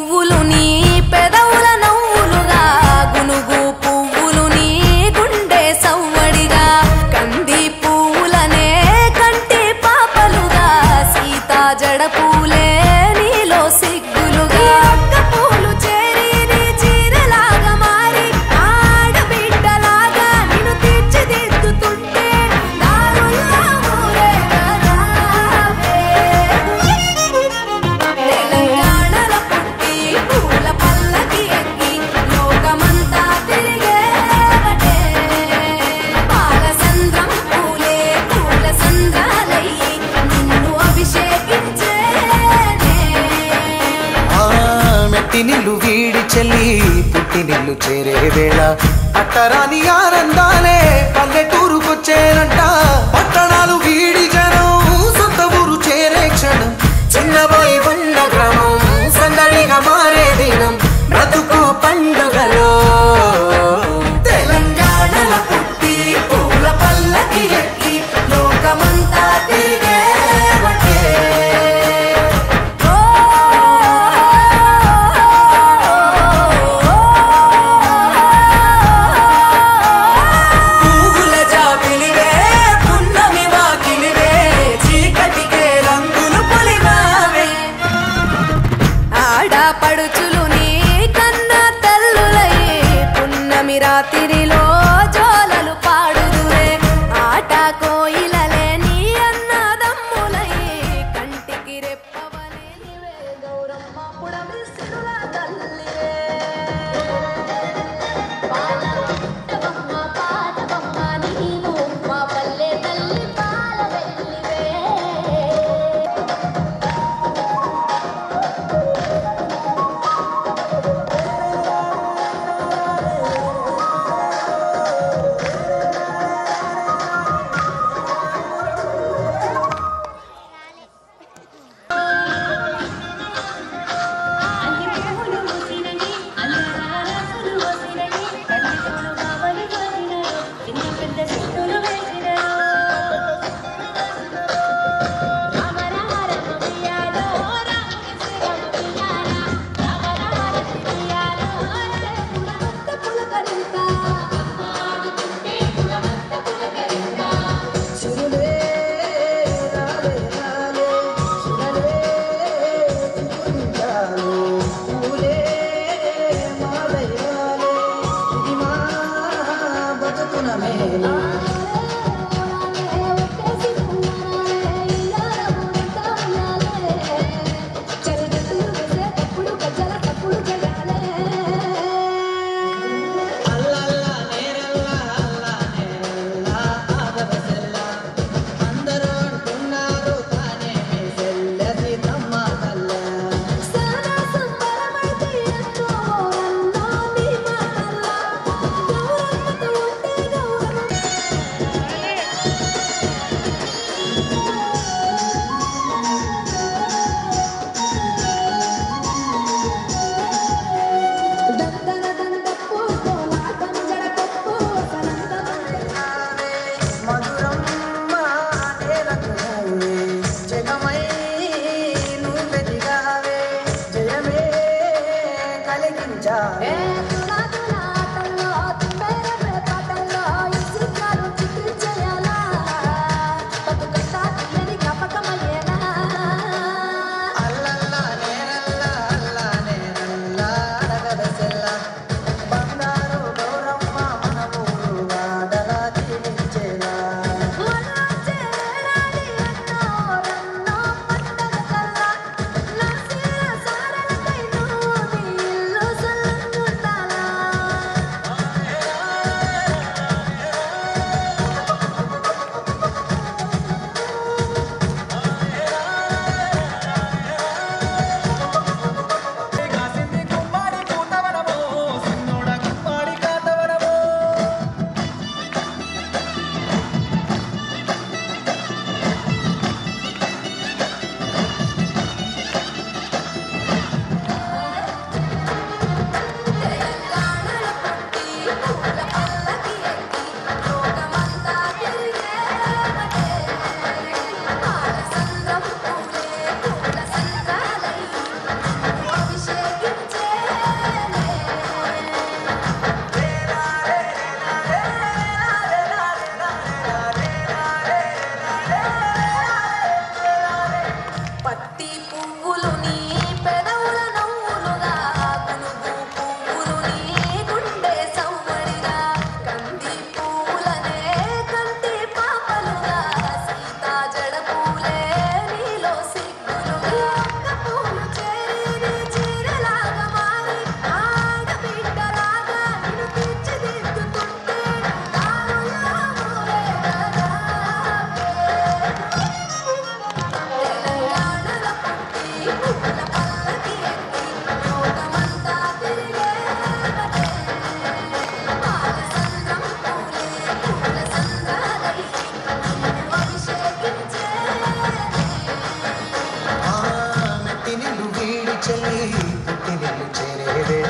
పువ్వులు నీ పెదవుల నవ్వులుగా గునుగు పువ్వులు నీ గుండె సవ్వడిగా కంది పువ్వులనే కంటి పాపలుగా సీతా జడ పూలే నీలో సిగ్గులుగా ఒక్క పూలు చేరి నీ చీరలాగా మారి ఆడబిడ్డలాగా నిన్ను తీర్చిదిద్దుతుంటే దారుల్లా ఊరేగరావే. తెలంగాణలో పుట్టి పూల పల్లకి ఎక్కి లోకమంతా తిరిగేవటే. పాలసంద్రం పూలే పూల సంద్రాలయ్యి నిన్ను అభిషేకించేనే ఆ మెట్టి నిల్లు వీడి చెల్లి పుట్టి నిల్లు చేరే వేళ అట్టరాని ఆనందాలే పల్లెటూరుకొచ్చేనంట పట్టణాలు వీడి జనం సొంత ఊరు చేరే క్షణం చిన్నబోయి ఉన్న గ్రామం సందడిగా మారే దినం బ్రతుకు పండుగలో తెలంగాణల పుట్టి పూల పల్లకి ఎక్కి లోకమంతా తిరిగేవటే. ఓ పువ్వుల జాబిలివే పున్నమి వాకిలివే చీకటికే రంగులు పొలిమావే ఆడపడుచులు నీ కన్న తల్లులయ్యే పున్నమి రాత్రిలో జోలలు పాడుదురే ఆట కోయిలలే నీ అన్నదమ్ములయ్యే కంటికి రెప్పవనే నీవే గౌరమ్మ పుడమి సిరుల తల్లివే పాలవమ్మ పాటవమ్మ నీవు మా పల్లె తల్లి పాల వెల్లివే అన్ని పూలు ముసిరని అల్లరారసులు వసిరని తల్లి తోడు కావలి వసినరు చిన్న పెద్ద చెట్టులు వేసినరు రామరార ఉయ్యాలో రాముని శ్రీరామ ఉయ్యాల రామరార ఉయ్యాలో పులమంత పులకరింత ఆడుతుంటే పులమంత పులకరింత నా సీర సారలకై నువ్వు నీ ఇల్లు సల్లంగుండా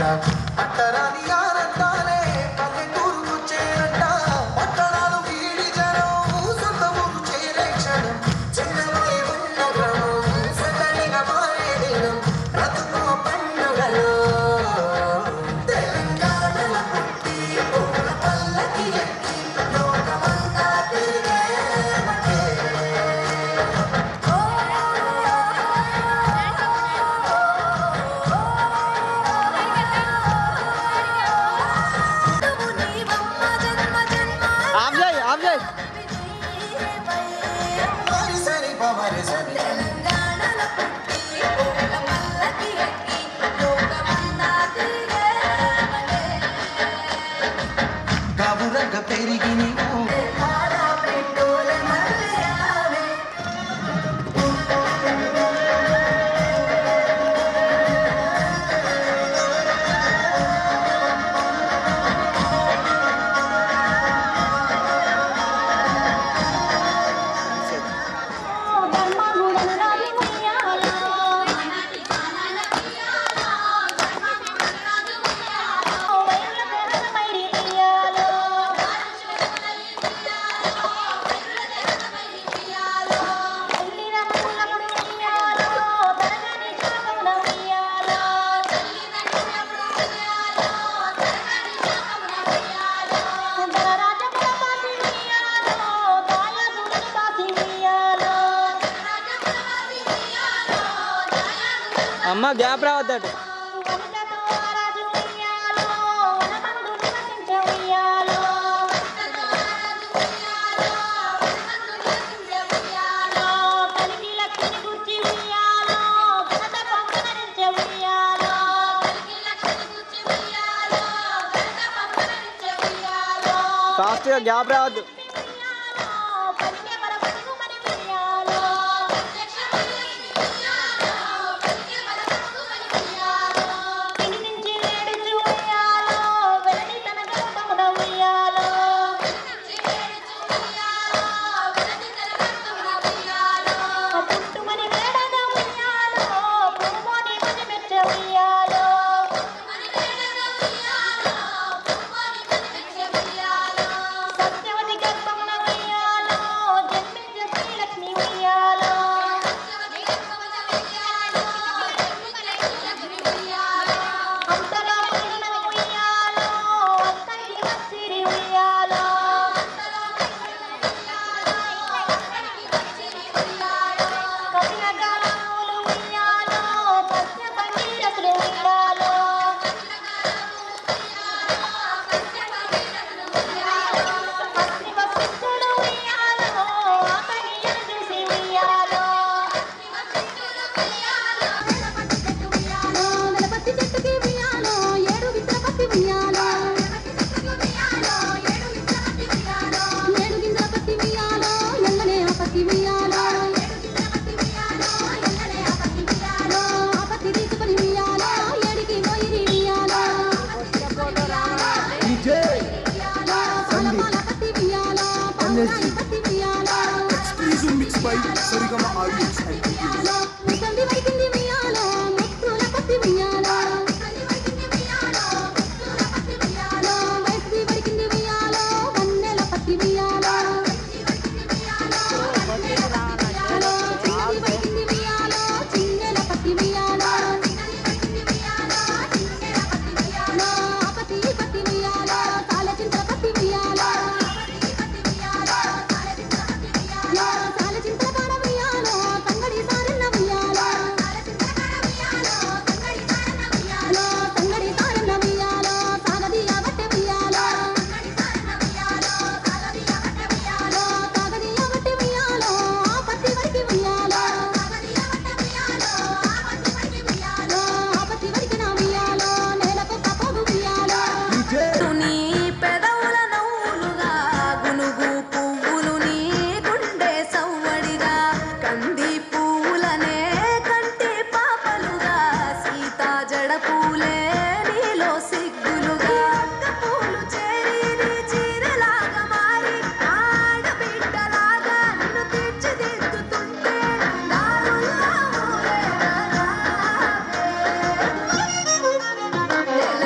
పట్టరాని ఆనందాలే పల్లెటూరుకు చేరట పట్టణాలు వీడి జనం సొంత ఊరు చేరే క్షణం చిన్నవై ఉన్న గ్రామం సతలిగా మారే దినం బ్రతుకు పండుగలో తెలంగాణల పుట్టి పూల పల్లకి ఎక్కి లోకమంతా తిరిగే నువ్వు నీవమ్మ జన్మ జన్మ ఆఫ్ చేయి ఆఫ్ చేయి మరి సరి పవరి సరి తెలంగాణల పుట్టి పూల పల్లకి ఎక్కి లోకమంతా తిరిగేవలే. కాబురగ పెరిగి నీవు ఆడా పెట్టుల మల్లెయావే. అమ్మ గ్యాప్ రావద్దట ఫాస్ట్గా గ్యాప్ రావద్దు సత్యవతి గర్భమున ఉయ్యాలో జన్మించే శ్రీలక్ష్మి ఉయ్యాలో అంతలో నిన్న ఉయ్యాలో అత్తకి వచ్చిరి ఉయ్యాలో కపిల గానములు ఉయ్యాలో సత్య పండితులు ఉయ్యాలో అగ్ని వశిష్ఠుడు ఉయ్యాలో అతనియను చూసి ఉయ్యాలో గణపతి చెట్టుకి ఉయ్యాలో ఏడు విద్రపతి ఉయ్యాలో ఏడు గింజల పత్తి ఉయ్యాలో ఎల్లనే ఆ పత్తి ఉయ్యాలో ఆ పత్తి తీసుకొని ఉయ్యాలో ఏడికి పోయి ఉయ్యాలో పాలపాల పత్తి ఉయ్యాలో పాలరాయి పత్తి ఉయ్యాలో Exclusive mix by Sarigama Audience and Videos. ముసంది వైకింది ఉయ్యాలో ముక్కుల పత్తి ఉయ్యాలో వయసుది వైకింది ఉయ్యాలో వన్నెల పత్తి ఉయ్యాలో చిన్నది వైకింది ఉయ్యాలో చిన్నెల పత్తి ఉయ్యాలో ఆ పత్తి ఈ పత్తి ఉయ్యాలో తాళ చింతల పత్తి ఉయ్యాలో తాళ చింతల కాడ ఉయ్యాలో తంగడి సారెన్న ఉయ్యాలో తంగడి సారెన్న ఉయ్యాలో సాగది అవట్టె ఉయ్యాలో సాగది అవట్టె ఉయ్యాలో ఆ పత్తి వరికి ఉయ్యాలో ఆ పత్తి వరికి నా ఉయ్యాలో నేలకు కపోగు ఉయ్యాలో నీ పెదవుల నవ్వులుగా గునుగు పువ్వులు నీ గుండె సవ్వడిగా కంది పువ్వులనే కంటి పాపలుగా సీతా జడ పూలే నీలో సిగ్గులుగా అక్క పూలు చేరి నీ చీరలాగా మారి ఆడబిడ్డలాగా నిన్ను తీర్చిదిద్దుతుంటే దారుల్లో ఊరేగారావే.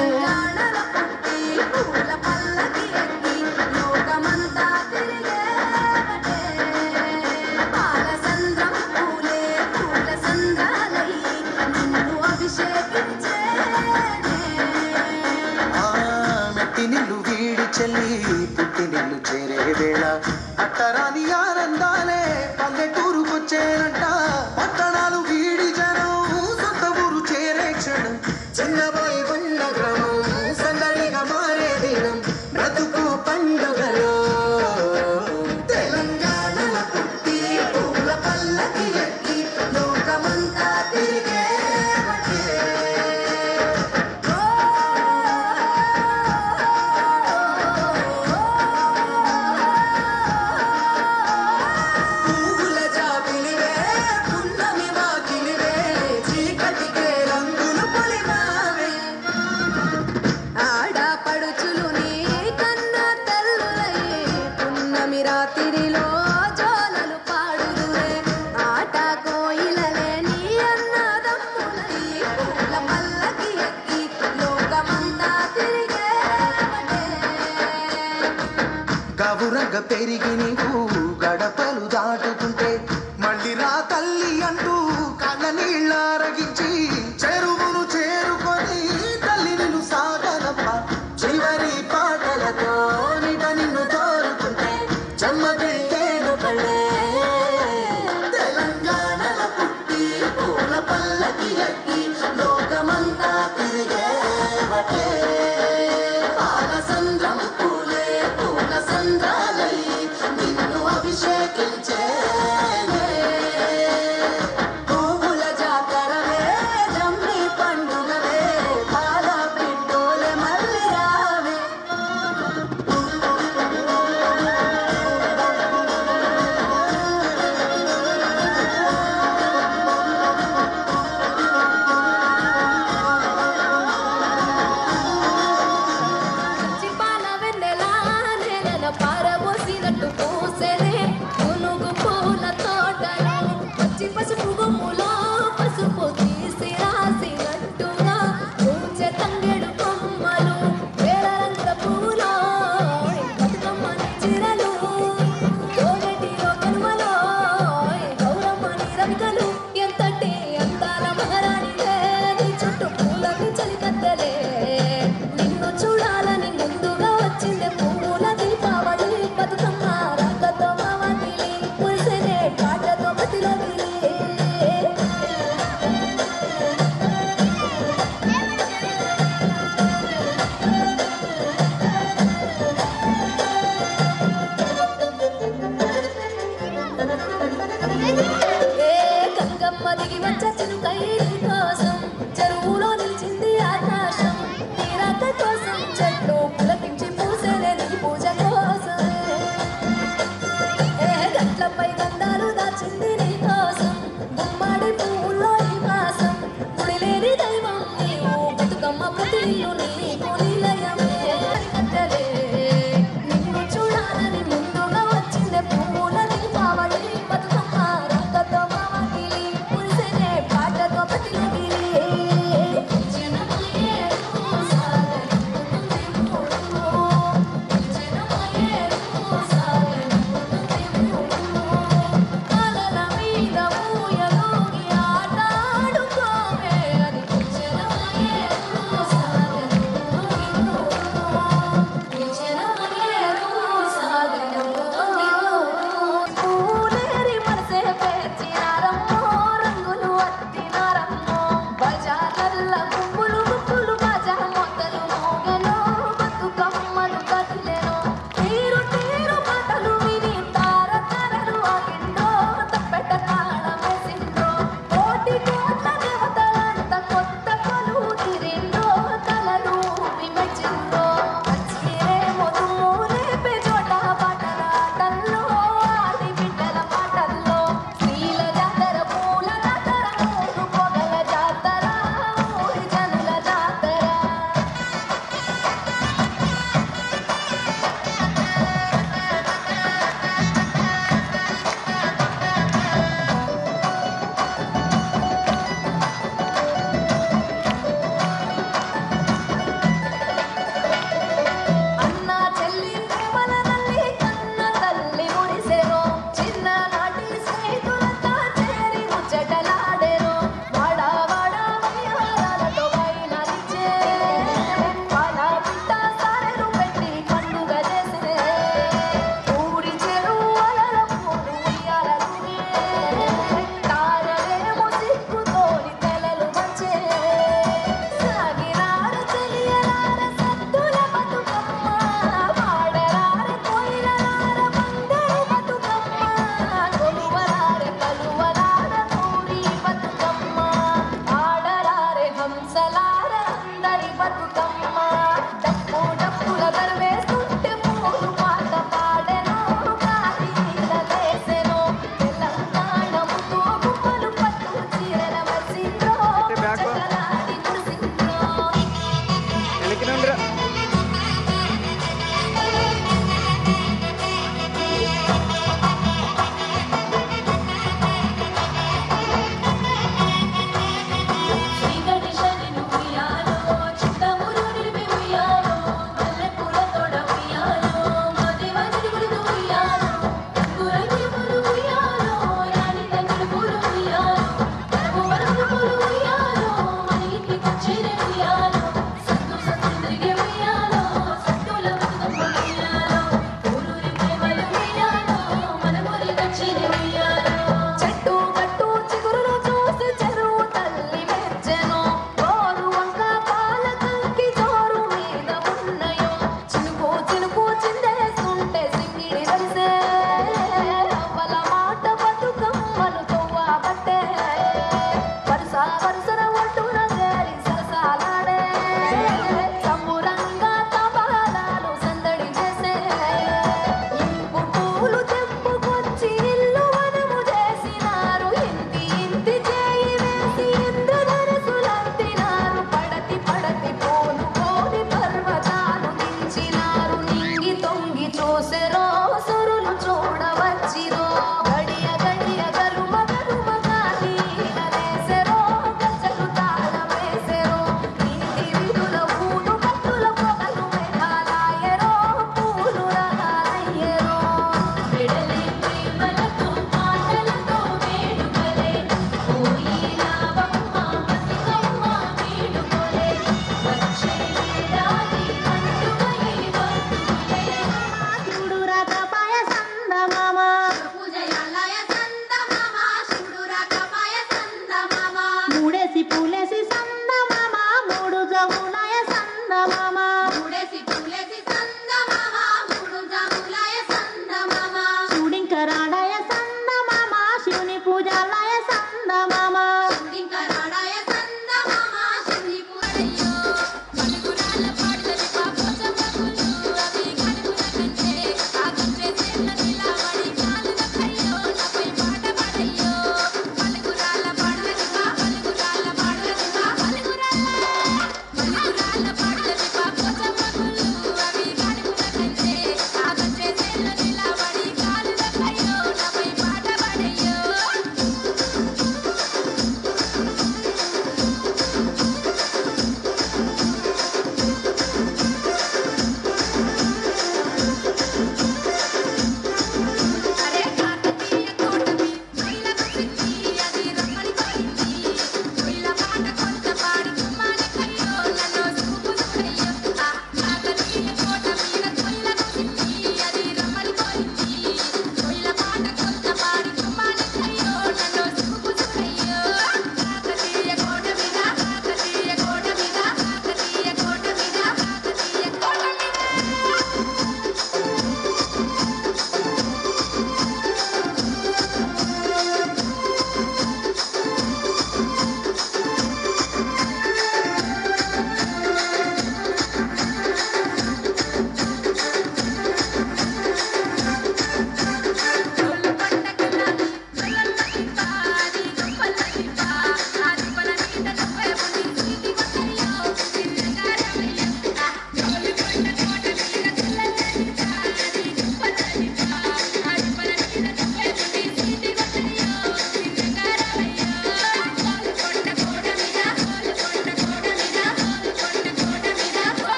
చెల్లి పుట్టి నిన్ను చేరే వేళ అట్టరాని ఆనందాలే పల్లెటూరుకొచ్చేనంట పట్టణాలు వీడి జనం సొంత ఊరు చేరే క్షణం చిన్నబాయి బండ గ్రామం సందడిగా మారే దినం బ్రతుకు పండుగలో తెలంగాణల పుట్టి పూల పల్లకి ఎక్కి లోకమంతా తిరిగే పువ్వుల జాబిలివే పున్నమి వాకిలివే చీకటికే రంగులు పొలిమావే ఆడపడుచులు నీ కన్న తల్లులయ్యే పున్నమి రాత్రిలో జోలలు పాడుదురే ఆట కోయిలలే నీ అన్నదమ్ములయ్యే పూల పల్లకి ఎక్కి లోకమంతా తిరిగేవటే. కవురగ పెరిగి నీవు గడపలు దాటుతుంటే మళ్ళీ రా తల్లి అంటూ కళ్ళ నీళ్ళారగించి చెరువును చేరుకొని తల్లి నిన్ను సాగనప్ప చివరి పాటలతో నిట నిన్ను తోరుతుంటే చెమ్మగిల్లేను కళ్ళే తెలంగాణల పుట్టి పూల పల్లకి ఎక్కి లోకమంతా తిరిగేవటే పాలసంద్రం పూలే పూల సంద్రాలై నిన్ను అభిషేకించే పువ్వుల జాతరవే జమ్మి పండుగవే పాల పిట్టోలే మళ్ళీ రావే చిపాల వెన్నెలా నేలన పారబోసినట్టు పూసెనే పునుగు పూల తోటలో పచ్చి పసుపు గుమ్ములో పసుపు తీసి రాసినట్టుగా పూచె తంగెడు కొమ్మలు వేళరంగ పూలో బతుకమ్మని చిరలు కోనటిలో కనుమలో గౌరమ్మని రవికలు ఎంతటి అందాల మహారాణిలే నీ చుట్టూ పూలని చలికత్తలే నిన్ను చూడాలని ముందుగా వచ్చింది పువ్వుల దీపావళి బతుకమ్మ రంగతో మావతిలి పులిసెనే పాటతో మతిలో ఏ గంగమ్మ దిగి వచ్చ చిలుకై కోసం చెరువులో నిలిచింది ఆకాశం నీరాక కోసం చెట్లు పులకించి పూసేనే నీ పూజ కోసం ఏ గట్లపై గంధాలు దాచింది నీ కోసం గుమ్మడి పువ్వుల్లో ఈ మాసం గుడిలేని దైవం నీవు బతుకమ్మ ప్రతి ఇల్లు నీకు నిలయమే కట్టలే నిన్ను చూడాలని ముందుగా వచ్చిందే పువ్వుల దీపావళి బతుకమ్మ రంగతో మావగిలి పులిసెనే పాటతో పతిలోగిలి జనమయ్యే కలల మీద ఊయలోగి ఆటాడుకోవే అది జనమయ్యే సాగరు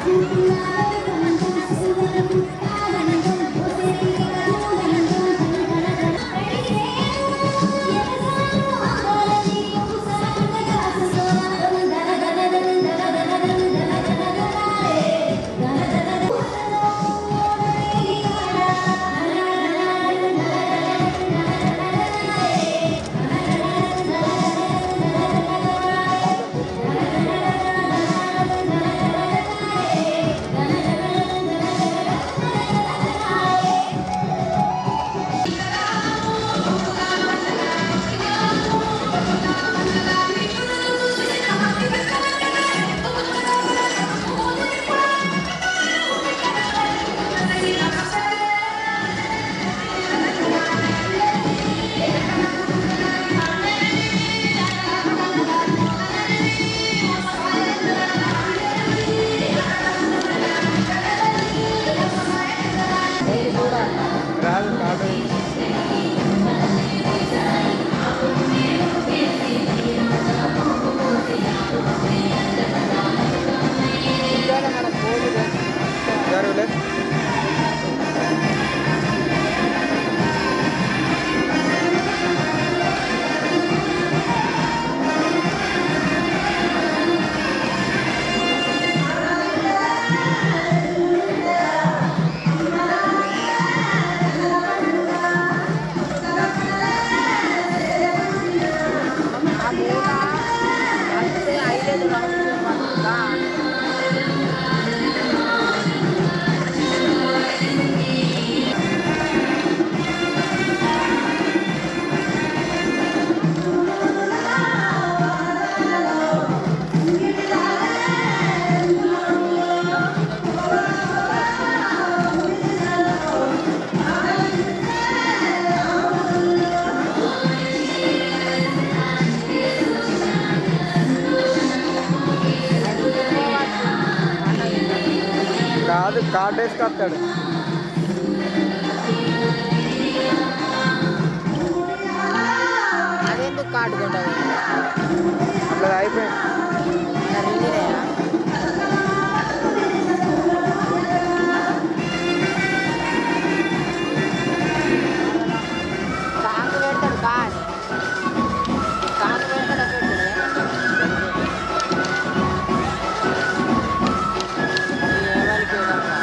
రాదు కాదు జరుగులే కాదు కార్డు వేసుకొస్తాడు అదెందుకు కార్డు కొంటావు అట్లా అయిపోయింది రింగిరేనా సాంగ్ పెడతాడు కానీ సాంగ్ పెడతాడు ఎవరికి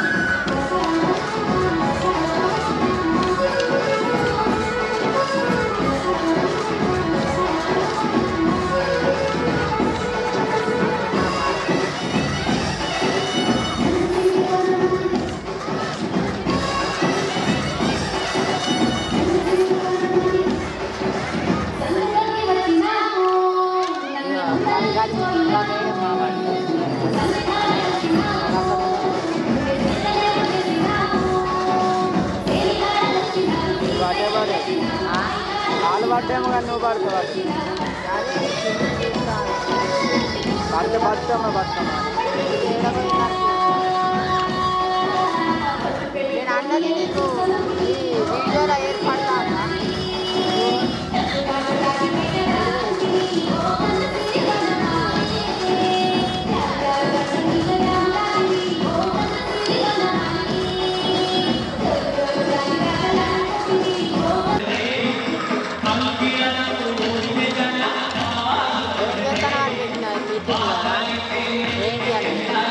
పడే పడే వాళ్ళు పడ్డేమో కానీ నువ్వు పడతావు పడితే బతుకమ్మ బతుకమ్మ నేను అన్నది నీకు ఈ వీడియోలో ఏర్పడతా ఏంటి అని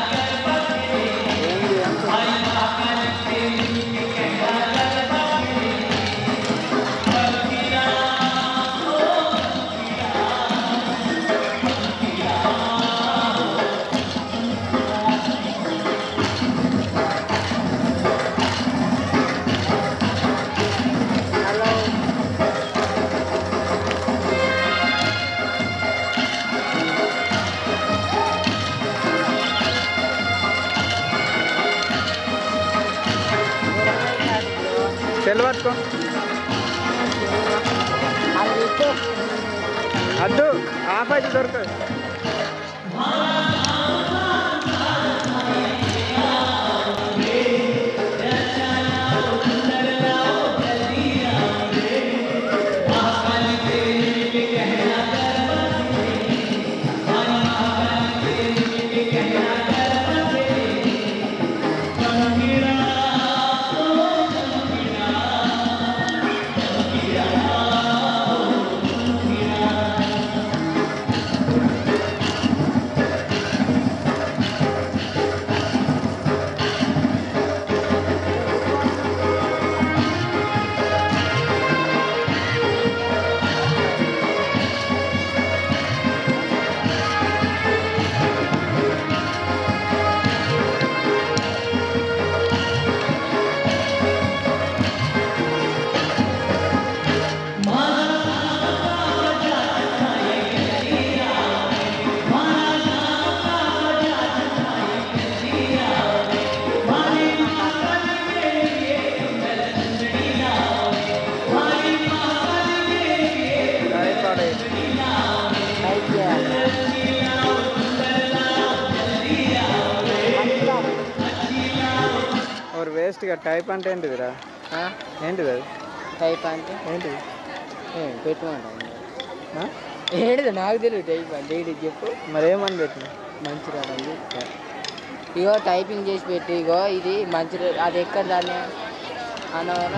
ఏంది అంత సెల్ పట్టుకో అది ఇటు అద్దు ఆఫ్ అయితే దొరకదు ఆ లేటెస్ట్గా టైప్ అంటే ఏంటిదిరా ఏంటిది అది టైప్ అంటే ఏంటిది పెట్టుకుంటాను ఆ? ఏంటిది నాకు తెలియదు టైప్ అంటే ఏంటి చెప్పు మరి ఏమని పెట్టిన మంచి రాదండి ఇగో టైపింగ్ చేసి పెట్టి ఇగో ఇది మంచి రా- అది ఎక్కడ దాన్ని అన్నవల్ల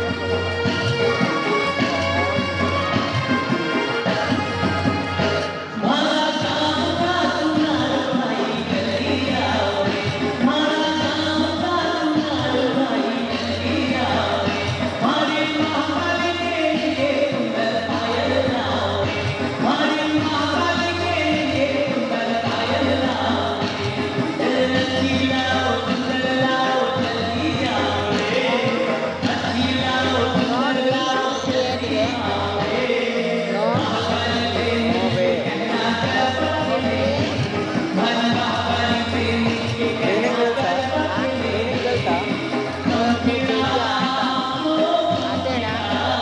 మీనింగ్ తెలుసా మీనింగ్ తెలుసా అంతేనా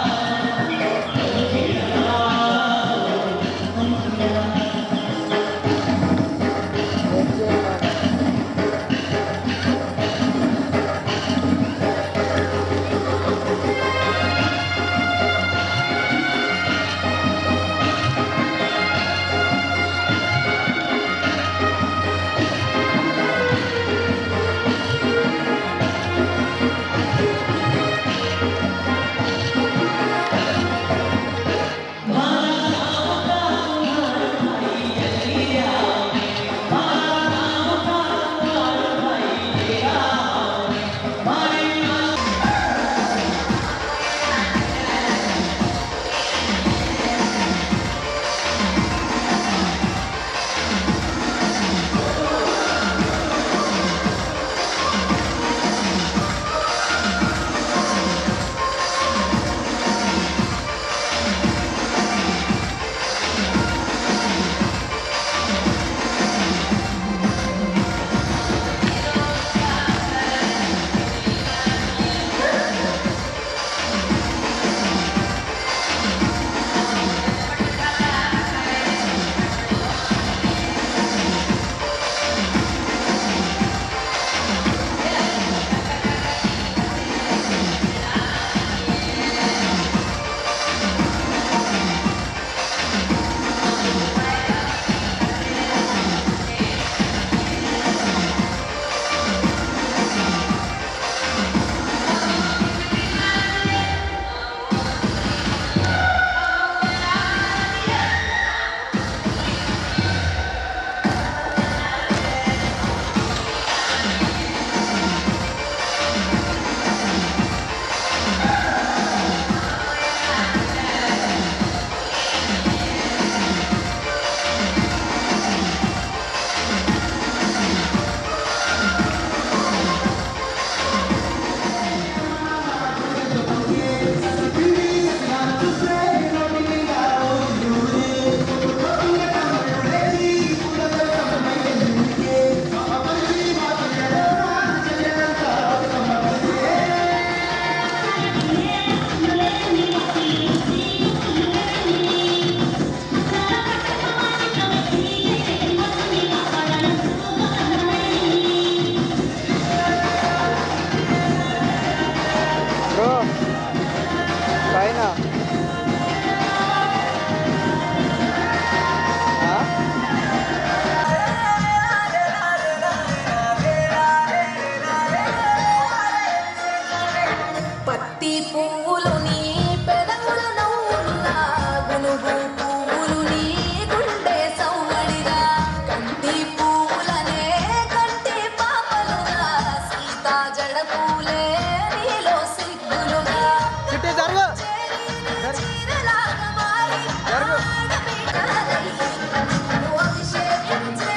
బ్రో పైన ఆ? పత్తి పువ్వులు నీ పెదవుల నవ్వులుగా గునుగు పువ్వులు నీ గుండె సౌవడిగా కంటి పువ్వులనే కంటి పాపలుగా సీతా జడ పూలే నీలో సిగ్గులుగా చిట్టి జరుగు చీరలాగా మారి ఆడబిడ్డలై నువ్వు అభిషేకించే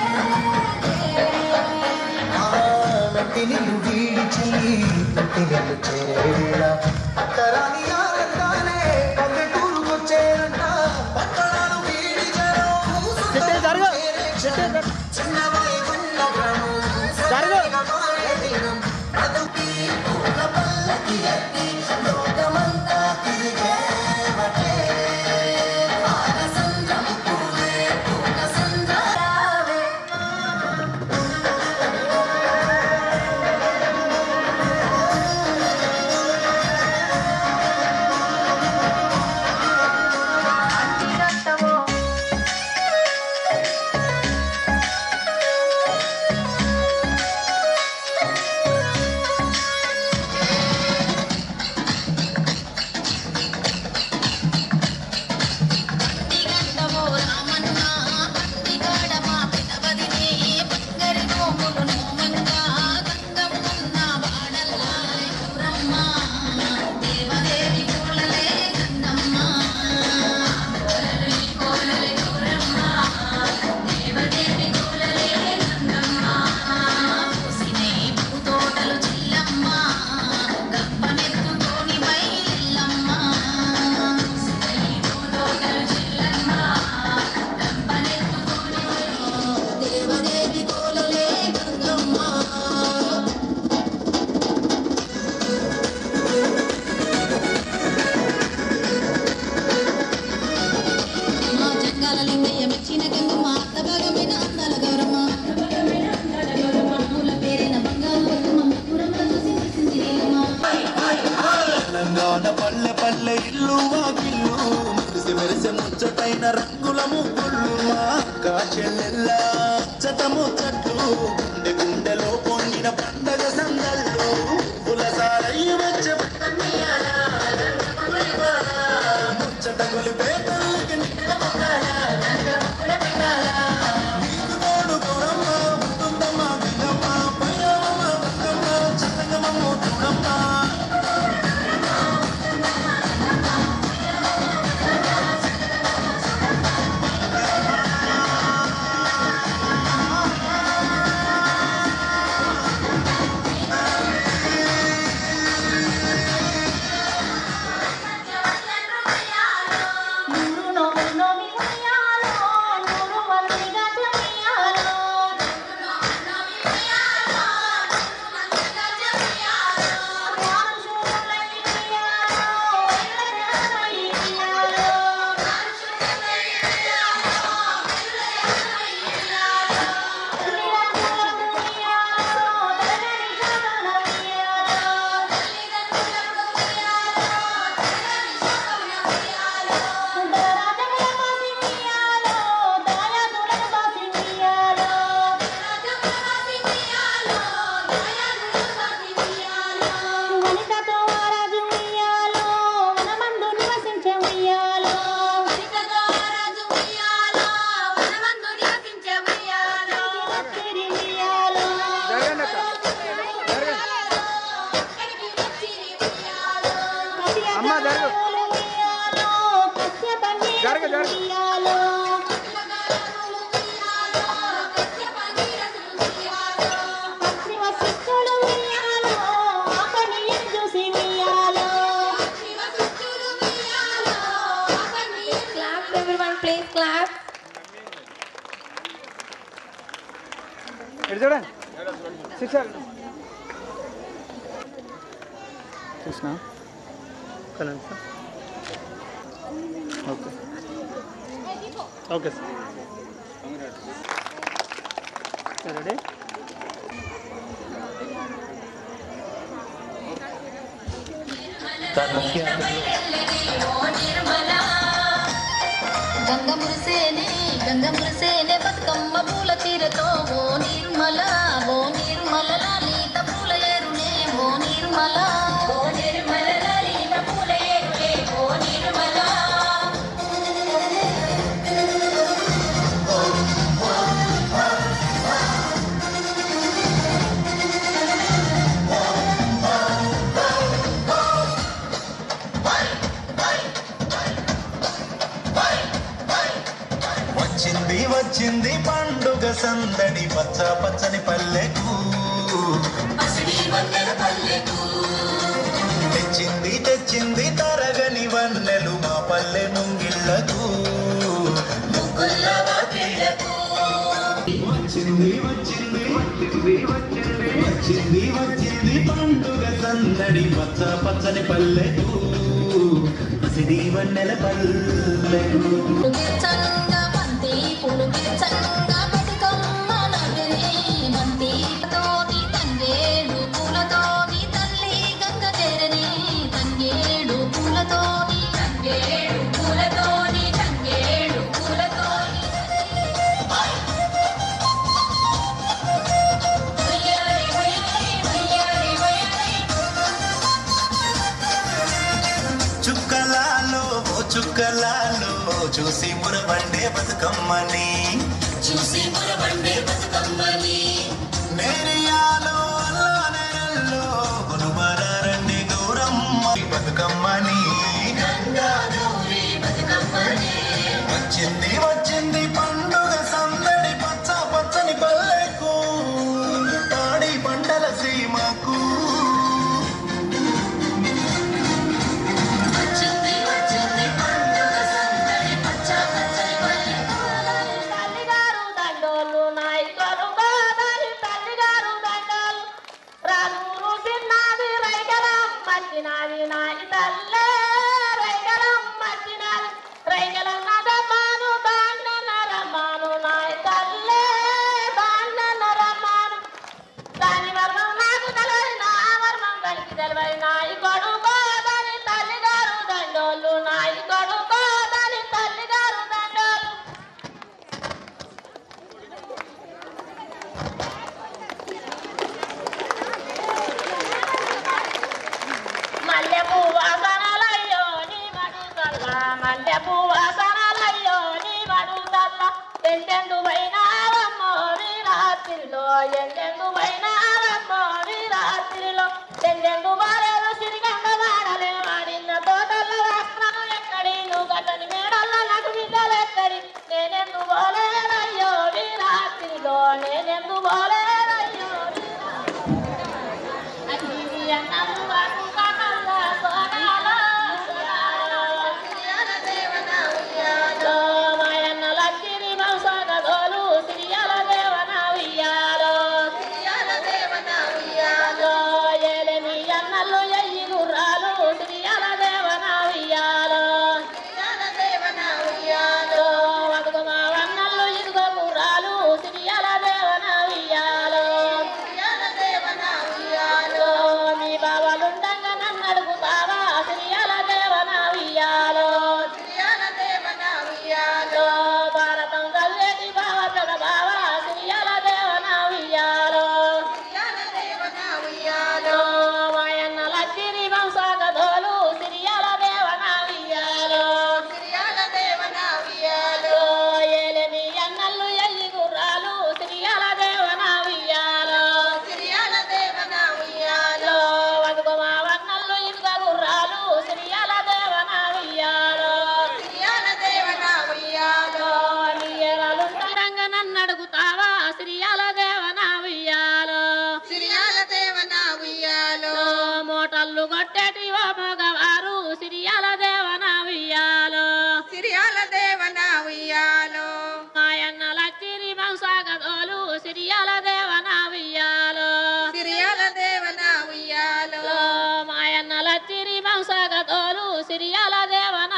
నిన్ను వీడిచి నిన్ను చేరేవేళ అత్తరాని ఆనందాలే పల్లెటూరు వచ్చేరంట పట్టణాలు వీడి జనం చిట్టి జరుగు చిట్టి జరుగు. చిన్నవై ఉన్న గ్రామం జరుగు మారే దినం బ్రతుకి పూల పల్లకి ఎత్తి లోకమంతా తిరిగేవటే ఆనసంద్రం పూలే పూల సంద్రావే రావే ముగ్గులు మా అక్క చెల్లెల్ల చటము చట్లు గుండె గుండెలో పొంగిన పండగ సందల్లో పులసారయ్య వచ్చే ముచ్చట కొలిపే తల్లికి నీకు తోడు గౌరమ్మ, ఉంటుందమ్మ వినమ్మ, పయ్యమ్మ, బతుకమ్మ, చల్లగమ్మ, చూడమ్మ. నూరు నోములు నోమి ఉయ్యాలో, నూరు మల్లి గజ ఉయ్యాలో. మనుషులై ఉయ్యాలో, ఎల్లదెల్లమై ఉయ్యాలో. తల్లిదండ్రులకు ఉయ్యాలో, తరగని చదువుల ఉయ్యాలో. దరాజముల బాసి ఉయ్యాలో, దాయాదులకు బాసి ఉయ్యాలో. వనితతో వారాజు ఉయ్యాలో, వనమందు నివసించే ఉయ్యాలో. తిరి ఉయ్యాలో. జరగండి అక్క జరగండి అమ్మ, జరుగు. ఉయ్యాలో, కశ్యప జరుగు, జరుగు. ఉయ్యాలో. పక్షి వశిష్ఠుడు ఉయ్యాలో, ఆపని చూసి ఉయ్యాలో. Clap everyone, please clap. ఇటు చూడండి శిక్ష కృష్ణ ఒక్క నిమిషం okay okay sir ready Ganga మురిసేనే గంగ మురిసేనే బతుకమ్మ పూల తీరతో ఓ నిర్మల ఓ నిర్మల లలిత పూల ఏరునే ఓ నిర్మల ఓ నిర్మల లలిత పూల ఏరునే ఓ నిర్మల వచ్చింది వచ్చింది పండుగ సందడి పచ్చ పచ్చని పల్లెకు తెచ్చింది తెచ్చింది తరగని వన్నెలు మా పల్లె ముంగిళ్ళకు వచ్చింది వచ్చింది వచ్చింది వచ్చింది వచ్చింది వచ్చింది పండుగ సందడి పచ్చ పచ్చని పల్లెకు పసిడి వన్నెల పల్లెకు పులుగిర్చంగా బంతి పులుగిర్చంగా బతుకమ్మ నగరే బంతి తోటి తంగేడు పూలతోటి తల్లి గంగ చేరని తంగేడు పూలతోటి తంగేడు పూలతోటి తంగేడు పూలతోటి ఉయ్యాలి, ఉయ్యాలి, ఉయ్యాలి, ఉయ్యాలి. చుక్కలాలో ఓ చుక్కలాలో చూసి మురబండే బతుకమ్మని చూసి మురబండే బతుకమ్మని నేరియాలో అల్లానెరల్లో కొనుమరారండి గౌరమ్మ బతుకమ్మని గంగాగౌరి బతుకమ్మని వచ్చింది వచ్చింది పండుగ సందడి పచ్చ పచ్చని పల్లెకు తాడి పంటల సీమకు వచ్చింది వచ్చింది పండుగ సందడి పచ్చ పచ్చని పల్లెకు తల్లిగారు దండోలు నాయకులు గోదారి తల్లిగారు దండోలు రాజూరు చిన్నది రైగలం మచ్చినది నాయి తల్లే రైగలం మచ్చినది రైగలం నదమాను దాన్న రమ్మాను నాయి తల్లే దాన్న రమ్మాను దాని వర్మం నాకు తెలియదు నా వర్మం కలిసి తెలియదు నాయి కొడుకో దాని తల్లిగారు దండోలు నాయి కొడుకో దాని తల్లిగారు దండోలు పువ్వాసనలయ్యో నీ మడుతల్ల మల్లె పువ్వాసనలయ్యో నీ మడుతల్ల ఎంతెందు పోయినావమ్మో వీరాత్రిలో ఎంతెందు పోయినావమ్మో వీరాత్రిలో ఎంతెందు బాలేదు సిరిగంగ వాడలే వాడిన తోటల రాష్ట్రం ఎక్కడి నువ్వు గతని మేడల్ల నాకు బిడ్డలు ఎక్కడి నేనెందు పోలేదయ్యో వీరాత్రిలో నేనెందు పోలేదయ్యో మీ బావలుండగా నన్ను అడుగుతావా శ్రీయాల దేవన ఉయ్యాలో భారతం చదివేటి బావ పెద బావ శ్రీయాల దేవన ఉయ్యాలో మాయన్న లచ్చిరి వంశాగధోలు శ్రీయాల దేవన ఉయ్యాలో ఏలేని అన్నల్లు ఎల్లి గుర్రాలు శ్రీయాల దేవన ఉయ్యాలో వదుగు మా వన్నల్లు ఇరుగ గుర్రాలు శ్రీయాల దేవన ఉయ్యాలో నీయరాలుండగా నన్ను అడుగుతావా శ్రీయాల దేవన ఉయ్యాలో మోటల్లు కొట్టేటి ఓ మగవారు సిరియాల దేవన ఉయ్యాలో మాయన్న లచ్చిరి వంశాగదోలు సిరియాల దేవన ఉయ్యాలో మాయన్న లచ్చిరి వంశాగదోలు సిరియాల దేవన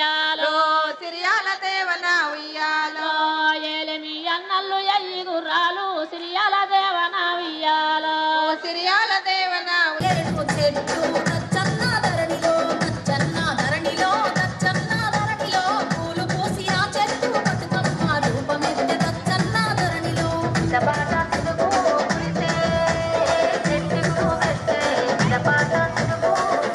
ఉయ్యాలో ఏలిమి అన్నల్లు ఎయ్యి గుర్రాలు సిరియాల దేవన ఉయ్యాలో సిరియాల దేవన చెట్టు నచ్చన్న ధరణిలో నచ్చన్న ధరణిలో నచ్చన్న ధరణిలో పూలు పూసిన చెట్టు బతుకమ్మ రూపమెత్తే నచ్చన్న ధరణిలో చపాట తెలుగు కురిసే చెట్టుకు వెచ్చే చపాట తెలుగు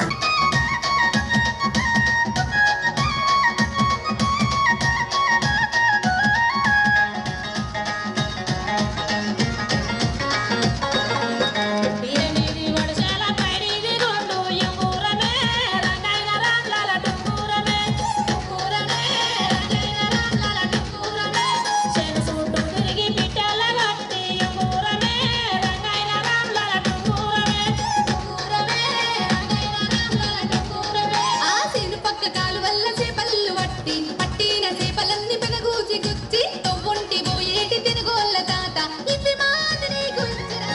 వీరనిది వడసాల పైడిది గుండు యుంగురమే రంగైన రాంలాల టుంగురమే టుంగురమే రంగైన రాంలాల టుంగురమే శను సూటు తిరిగి పిట్టల గట్టి యుంగురమే రంగైన రాంలాల టుంగురమే టుంగురమే రంగైన రాంలాల టుంగురమే ఆ సీను పక్క కాలు వల్ల చేపలు పట్టి పట్టిన చేపలన్నీ పెనగూచి గుచ్చి తొవ్వుంటి పోయేటి తినుగోళ్ళ తాత ఇవి మాదిరి గుంజరా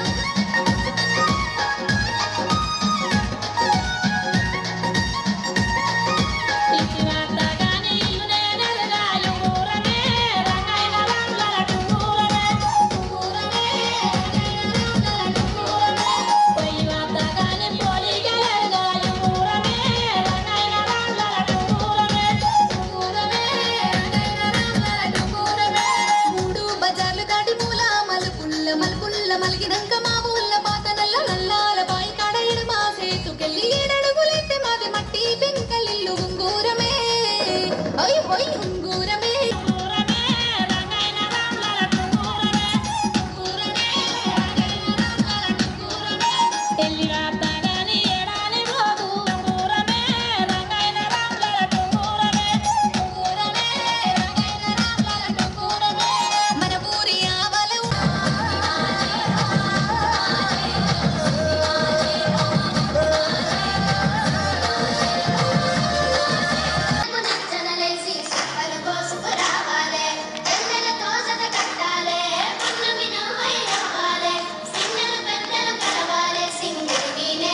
ఇచ్చి వార్తగాని ఇల్లు నేనెరగా యుంగురమే రంగైన రాంలాల టుంగురమే టుంగురమే రంగైన రాంలాల టుంగురమే పొయ్యి వార్తగాని పోలికలెరగా యుంగురమే రంగైన రాంలాల టుంగురమే టుంగురమే రంగైన రాంలాల టుంగురమే మూడు బజార్లు దాటి మూల మలుపుల్ల మలుపుల్ల మలిగినంక మా ఊళ్ళ పాత నల్ల నల్లాల బాయి కాడ ఎడమా సేతుకెళ్ళి ఏడడుగులైతే మాది మట్టి పెంకలిల్లు ఉంగూరమే ఓయ్ ఓయ్ ఉంగూరమే టుంగురమే రంగైన రాంలాల టుంగురమే టుంగురమే రంగైన రాంలాల టుంగురమే ఎల్లి వార్తగాని ఏడాని పోదు టుంగురమే రంగైన రాంలాల టుంగురమే టుంగురమే రంగైన రాంలాల టుంగురమే మన ఊరి ఆవల నచ్చనలేసి సుక్కలు కోసుకు రావాలే పెద్దలతో జత కట్టాలే పున్నమి నవ్వై నవ్వాలే సింగలు పెద్దలు కలవాలే సింగిల్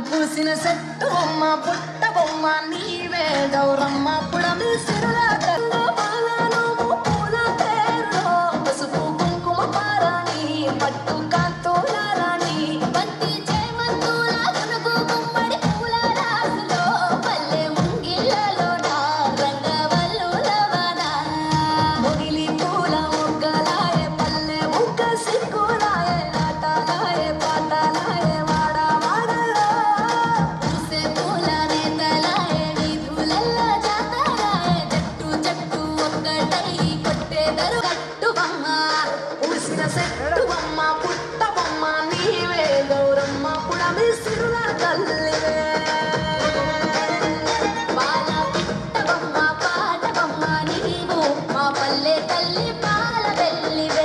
పూసిన చెట్టు బొమ్మ పుట్ట బొమ్మ నీవే గౌరమ్మ పుడమి సిరుల కల్లో పాలను పూల తేరులో పసుపు కుంకుమ పారాణి పట్టు కాంతుల రాణి బంతి చేమంతుల గునుగు గుమ్మడి పూల రాసులో పల్లె ముంగిళ్ళలోన రంగవల్లులవన మొగిలి పూల మొగ్గలాయే పల్లె ముగ్గ సిగ్గులాయే నాటలాయే పాటలాయే వాడ వాడలో పూసే పూల నేతలాయే వీధులల్ల జాతరాయే జట్టు జట్టు ఒక్కటై కొట్టేదరు కట్టు బొమ్మ పూసిన చెట్టు బొమ్మ పుట్ట బొమ్మ నీవే గౌరమ్మ పుడమి సిరుల తల్లివే పాల పుట్ట బొమ్మ పాట బొమ్మ నీవు మా పల్లె తల్లి పాల వెల్లివే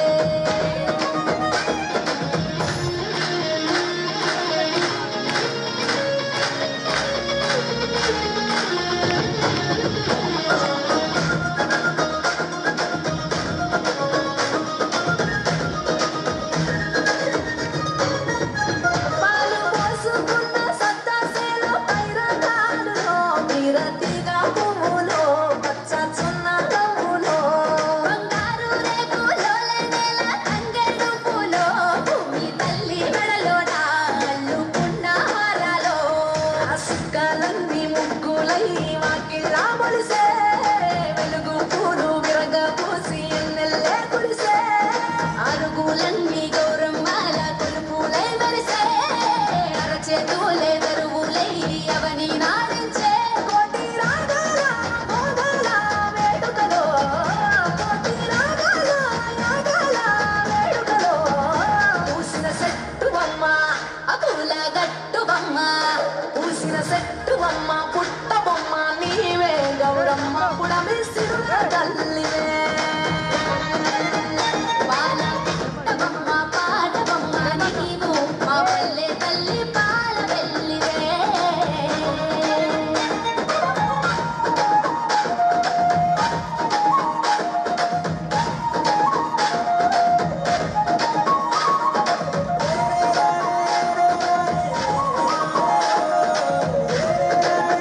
పాలు పోసుకున్న సత్తాసేలో పైరగాలులో మీరతిగా పువ్వులో పచ్చ చున్న రంగులో బంగారు రేకులో నెల తంగెడు పూలో భూమి తల్లి మెడలోన అల్లుకున్న హారాలో అసుకలన్నీ ముగ్గులై వాకిలా మొలిసే వెలుగు పూలు విరగ పూసి ఎన్నెల్లే కురిసే అరుగులన్నీ గౌరమ్మాల కొలుపులై మెరిసే అరచేతులే దరువులై అవని నాడించే కోటి రాగాల మోగాల వేడుకలో కోటి రాగాల యాగాల వేడుకలో పూసిన చెట్టు బొమ్మ ఆ పూల గట్టు బొమ్మ పూసిన చెట్టు బొమ్మ పుట్ట బొమ్మ నీవే గౌరమ్మ పుడమి సిరుల తల్లివే పాల పుట్ట బొమ్మ పాట బొమ్మ నీవు మా పల్లె తల్లి పాల వెల్లివే ఆ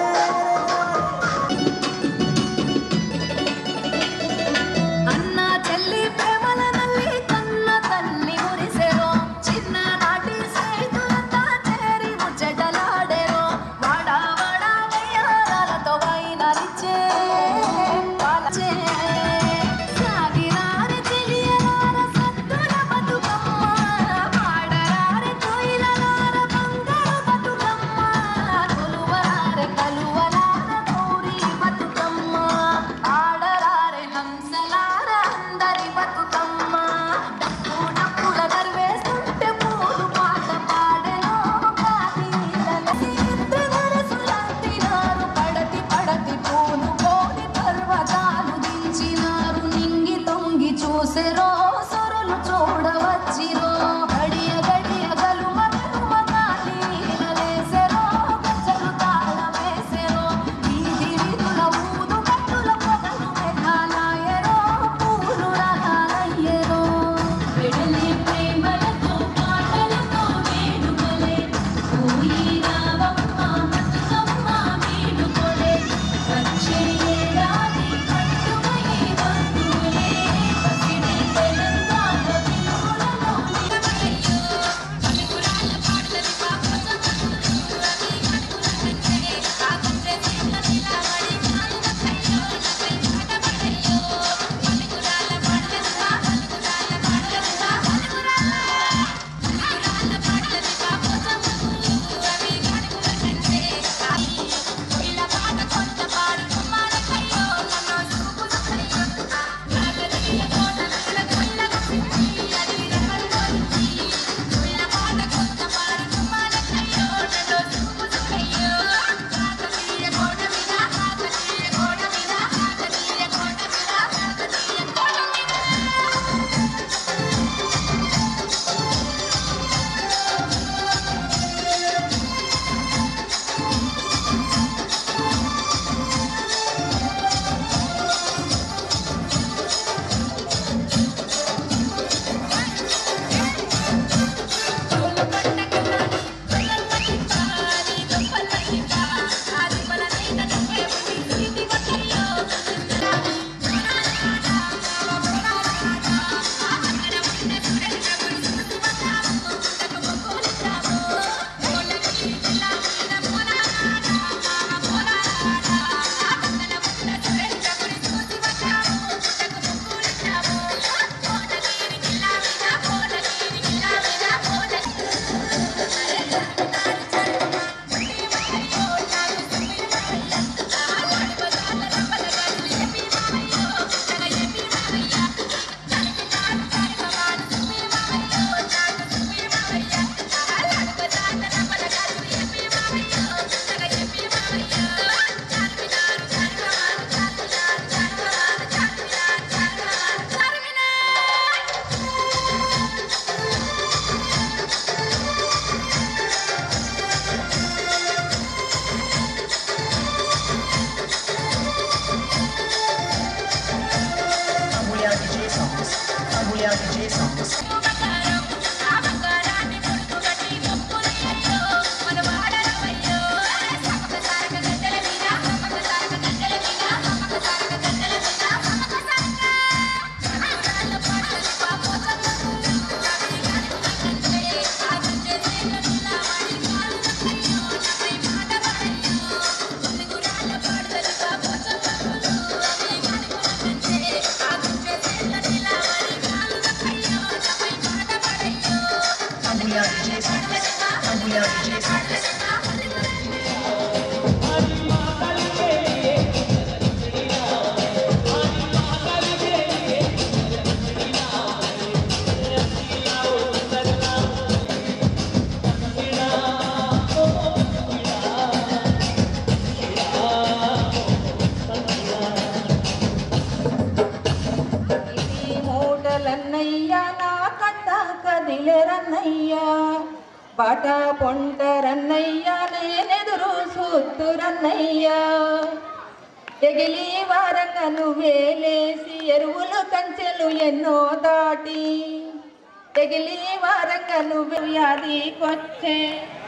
పాట పొంటరన్నయ్య నేనెదురు సూత్తురన్నయ్య ఎగిలి వారంగా నువ్వేలేసి ఎరువులు కంచెలు ఎన్నో దాటి ఎగిలి వారంగా నువ్వు వ్యాధికొచ్చే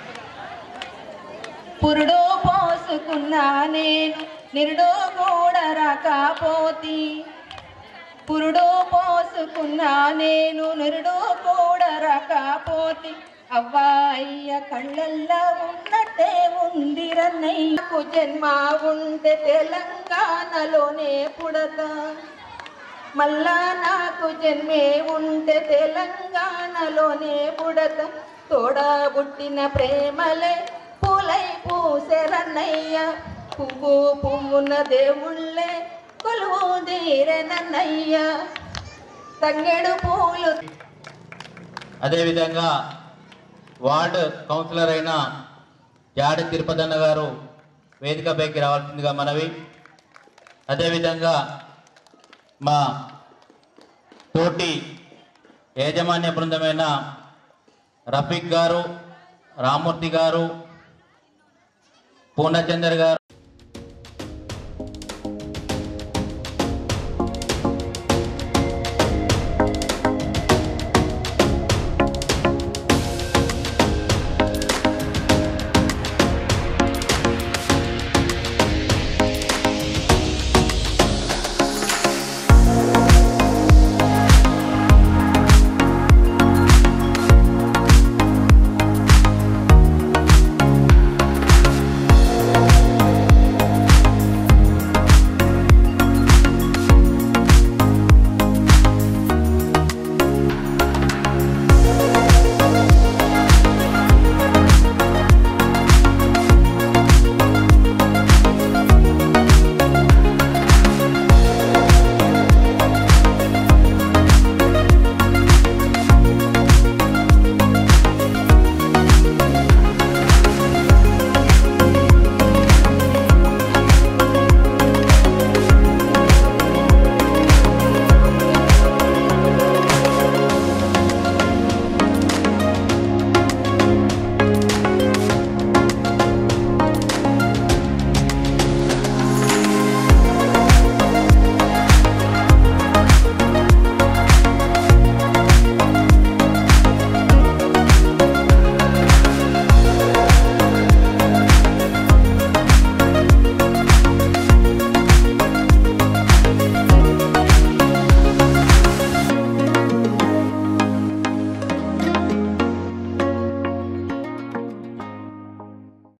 పురుడు పోసుకున్నా నేను నిరుడు కూడా రాకపోతి పురుడు పోసుకున్నా నేను నిరుడు కూడా రాకపోతి అవ్వా అయ్య కళ్ళల్లో ఉన్నట్టే ఉంది రన్నయ్యకు జన్మ ఉంటే తెలంగాణలోనే పుడతా మళ్ళా నాకు జన్మే ఉంటే తెలంగాణలోనే పుడత తోడా పుట్టిన ప్రేమలే పూలై పూసెరన్నయ్య పువ్వు పువ్వున దేవుళ్ళే కొలువు తీరెనన్నయ్య తంగెడు పూలు అదేవిధంగా వార్డు కౌన్సిలర్ అయిన యాడి తిరుపతన్న గారు వేదికపైకి రావాల్సిందిగా మనవి అదేవిధంగా మా తోటి యాజమాన్య బృందమైన రఫీక్ గారు రామూర్తి గారు పూర్ణచందర్ గారు